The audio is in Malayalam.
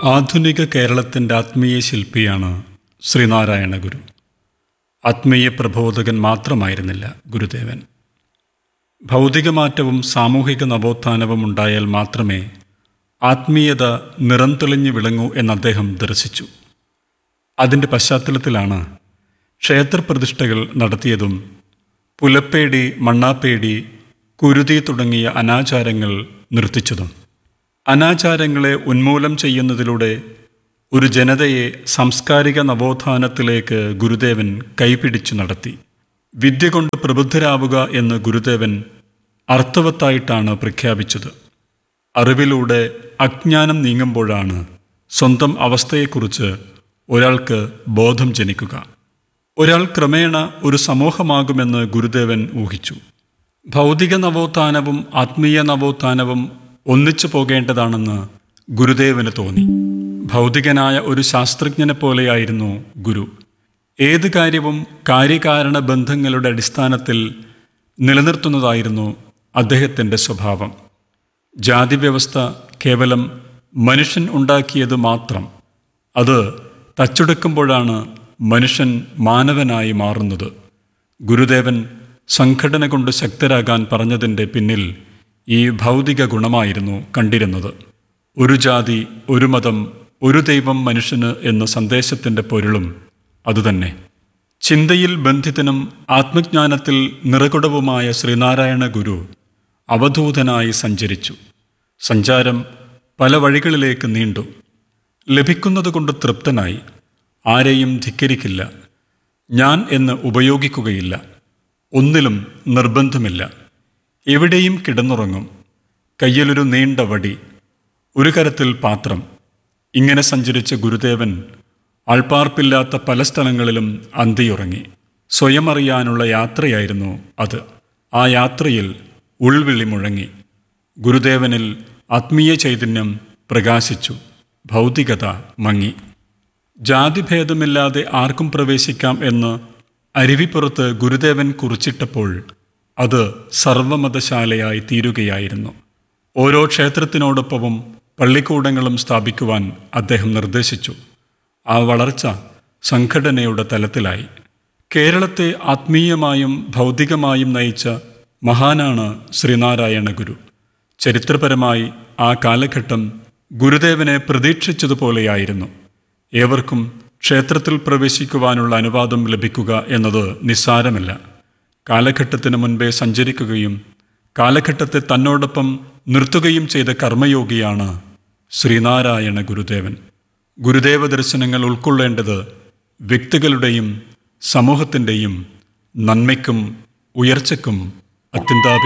ആധുനിക കേരളത്തിൻ്റെ ആത്മീയ ശില്പിയാണ് ശ്രീനാരായണ ഗുരു ആത്മീയ പ്രബോധകൻ മാത്രമായിരുന്നില്ല ഗുരുദേവൻ ഭൗതികമാറ്റവും സാമൂഹിക നവോത്ഥാനവും ഉണ്ടായാൽ മാത്രമേ ആത്മീയത നിറം തെളിഞ്ഞു വിളങ്ങൂ എന്ന് അദ്ദേഹം ദർശിച്ചു അതിൻ്റെ പശ്ചാത്തലത്തിലാണ് ക്ഷേത്രപ്രതിഷ്ഠകൾ നടത്തിയതും പുലപ്പേടി മണ്ണാപ്പേടി കുരുതി തുടങ്ങിയ അനാചാരങ്ങൾ നിർത്തിച്ചതും അനാചാരങ്ങളെ ഉന്മൂലനം ചെയ്യുന്നതിലൂടെ ഒരു ജനതയെ സാംസ്കാരിക നവോത്ഥാനത്തിലേക്ക് ഗുരുദേവൻ കൈപിടിച്ചു നടത്തി വിദ്യ കൊണ്ട് പ്രബുദ്ധരാവുക എന്ന് ഗുരുദേവൻ അർത്ഥവത്തായിട്ടാണ് പ്രഖ്യാപിച്ചത് അറിവിലൂടെ അജ്ഞാനം നീങ്ങുമ്പോഴാണ് സ്വന്തം അവസ്ഥയെക്കുറിച്ച് ഒരാൾക്ക് ബോധം ജനിക്കുക ഒരാൾ ക്രമേണ ഒരു സമൂഹമാകുമെന്ന് ഗുരുദേവൻ ഊഹിച്ചു ഭൗതിക നവോത്ഥാനവും ആത്മീയ നവോത്ഥാനവും ഒന്നിച്ചു പോകേണ്ടതാണെന്ന് ഗുരുദേവന് തോന്നി ഭൗതികനായ ഒരു ശാസ്ത്രജ്ഞനെ പോലെയായിരുന്നു ഗുരു ഏത് കാര്യവും കാര്യകാരണ ബന്ധങ്ങളുടെ അടിസ്ഥാനത്തിൽ നിലനിർത്തുന്നതായിരുന്നു അദ്ദേഹത്തിൻ്റെ സ്വഭാവം ജാതി വ്യവസ്ഥ കേവലം മനുഷ്യൻ ഉണ്ടാക്കിയത് മാത്രം അത് തച്ചെടുക്കുമ്പോഴാണ് മനുഷ്യൻ മാനവനായി മാറുന്നത് ഗുരുദേവൻ സംഘടന കൊണ്ട് ശക്തരാകാൻ പറഞ്ഞതിൻ്റെ പിന്നിൽ ഈ ഭൗതിക ഗുണമായിരുന്നു കണ്ടിരുന്നത് ഒരു ജാതി ഒരു മതം ഒരു ദൈവം മനുഷ്യന് എന്ന സന്ദേശത്തിൻ്റെ പൊരുളും അതുതന്നെ ചിന്തയിൽ ബന്ധിതനും ആത്മജ്ഞാനത്തിൽ നിറകുടവുമായ ശ്രീനാരായണ ഗുരു അവധൂതനായി സഞ്ചരിച്ചു സഞ്ചാരം പല വഴികളിലേക്ക് നീണ്ടു ലഭിക്കുന്നതുകൊണ്ട് തൃപ്തനായി ആരെയും ധിക്കരിക്കില്ല ഞാൻ എന്ന് ഉപയോഗിക്കുകയില്ല ഒന്നിലും നിർബന്ധമില്ല എവിടെയും കിടന്നുറങ്ങും കയ്യിലൊരു നീണ്ട വടി ഒരു കരത്തിൽ പാത്രം ഇങ്ങനെ സഞ്ചരിച്ച ഗുരുദേവൻ ആൾപ്പാർപ്പില്ലാത്ത പല സ്ഥലങ്ങളിലും അന്തിയുറങ്ങി സ്വയം അറിയാനുള്ള യാത്രയായിരുന്നു അത് ആ യാത്രയിൽ ഉൾവിളി മുഴങ്ങി ഗുരുദേവനിൽ ആത്മീയ ചൈതന്യം പ്രകാശിച്ചു ഭൗതികത മങ്ങി ജാതിഭേദമില്ലാതെ ആർക്കും പ്രവേശിക്കാം എന്ന് അരുവിപ്പുറത്ത് ഗുരുദേവൻ കുറിച്ചിട്ടപ്പോൾ അത് സർവമതശാലയായി തീരുകയായിരുന്നു ഓരോ ക്ഷേത്രത്തിനോടൊപ്പവും പള്ളിക്കൂടങ്ങളും സ്ഥാപിക്കുവാൻ അദ്ദേഹം നിർദ്ദേശിച്ചു ആ വളർച്ച സംഘടനയുടെ തലത്തിലായി കേരളത്തെ ആത്മീയമായും ഭൗതികമായും നയിച്ച മഹാനാണ് ശ്രീനാരായണ ഗുരു ചരിത്രപരമായി ആ കാലഘട്ടം ഗുരുദേവനെ പ്രതീക്ഷിച്ചതുപോലെയായിരുന്നു ഏവർക്കും ക്ഷേത്രത്തിൽ പ്രവേശിക്കുവാനുള്ള അനുവാദം ലഭിക്കുക എന്നത് നിസ്സാരമല്ല കാലഘട്ടത്തിന് മുൻപേ സഞ്ചരിക്കുകയും കാലഘട്ടത്തെ തന്നോടൊപ്പം നിർത്തുകയും ചെയ്ത കർമ്മയോഗിയാണ് ശ്രീനാരായണ ഗുരുദേവൻ ഗുരുദേവ ദർശനങ്ങൾ ഉൾക്കൊള്ളേണ്ടത് വ്യക്തികളുടെയും സമൂഹത്തിൻ്റെയും നന്മയ്ക്കും ഉയർച്ചയ്ക്കും അത്യന്താപേക്ഷിതമാണ്